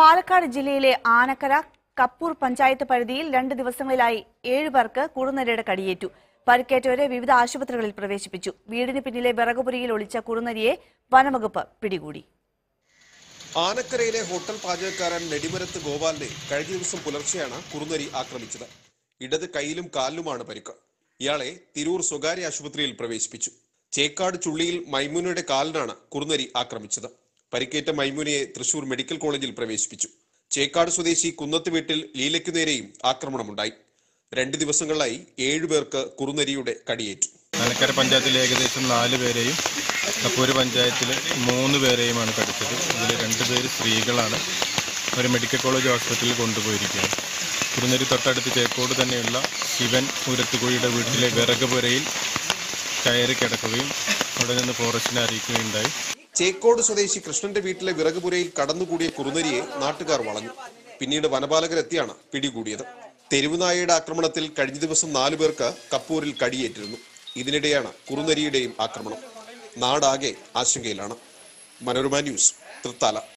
പാലക്കാട് ജില്ലയിലെ ആനക്കര കപ്പൂർ പഞ്ചായത്ത് പരിധിയിൽ രണ്ട് ദിവസങ്ങളിലായി ഏഴുപേർക്ക് കുറുനരിയുടെ കടിയേറ്റു പരിക്കേറ്റവരെ വിവിധ ആശുപത്രികളിൽ പ്രവേശിപ്പിച്ചു വീടിന് പിന്നിലെ വിറകുപുരിയിൽ ഒളിച്ച കുറുനരിയെ വനവകുപ്പ് പിടികൂടി ആനക്കരയിലെ ഹോട്ടൽ പാചകക്കാരൻ നെടിമരത്ത് ഗോപാലിനെ കഴിഞ്ഞ ദിവസം പുലർച്ചെയാണ് കുറുനരി ആക്രമിച്ചത് ഇടത് കൈയിലും കാലിലുമാണ് പരിക്ക് ഇയാളെ തിരൂർ സ്വകാര്യ ആശുപത്രിയിൽ പ്രവേശിപ്പിച്ചു ചേക്കാട് ചുള്ളിയിൽ മൈമുനയുടെ കാലിനാണ് കുറുനരി ആക്രമിച്ചത് പരിക്കേറ്റ മൈമുനയെ തൃശൂർ മെഡിക്കൽ കോളേജിൽ പ്രവേശിപ്പിച്ചു ചേക്കാട് സ്വദേശി കുന്നത്ത് വീട്ടിൽ ലീലയ്ക്കു നേരെയും ആക്രമണമുണ്ടായി രണ്ട് ദിവസങ്ങളിലായി ഏഴുപേർക്ക് കുറുനരിയുടെ കടിയേറ്റു ആനക്കര പഞ്ചായത്തിൽ ഏകദേശം നാല് പേരെയും കപ്പൂര് പഞ്ചായത്തിൽ മൂന്ന് പേരെയുമാണ് കടിച്ചത് ഇതിൽ രണ്ട് പേര് സ്ത്രീകളാണ് അവർ മെഡിക്കൽ കോളേജ് ഹോസ്പിറ്റലിൽ കൊണ്ടുപോയിരിക്കുകയാണ് കുറുനരി തൊട്ടടുത്ത് ചേക്കോട് തന്നെയുള്ള ശിവൻ ഉരത്തുകുഴിയുടെ വീട്ടിലെ വിറക് പുരയിൽ കയറി കിടക്കുകയും അവിടെ നിന്ന് ഫോറസ്റ്റിനെ അറിയിക്കുകയുണ്ടായി ചേക്കോട് സ്വദേശി കൃഷ്ണന്റെ വീട്ടിലെ വിറകുപുരയിൽ കടന്നുകൂടിയ കുറുനരിയെ നാട്ടുകാർ വളഞ്ഞു പിന്നീട് വനപാലകരെത്തിയാണ് പിടികൂടിയത് തെരുവുനായയുടെ ആക്രമണത്തിൽ കഴിഞ്ഞ ദിവസം നാലു പേർക്ക് കപ്പൂരിൽ കടിയേറ്റിരുന്നു ഇതിനിടെയാണ് കുറുനരിയുടെയും ആക്രമണം നാടാകെ ആശങ്കയിലാണ് മനോരമ ന്യൂസ് തൃത്താല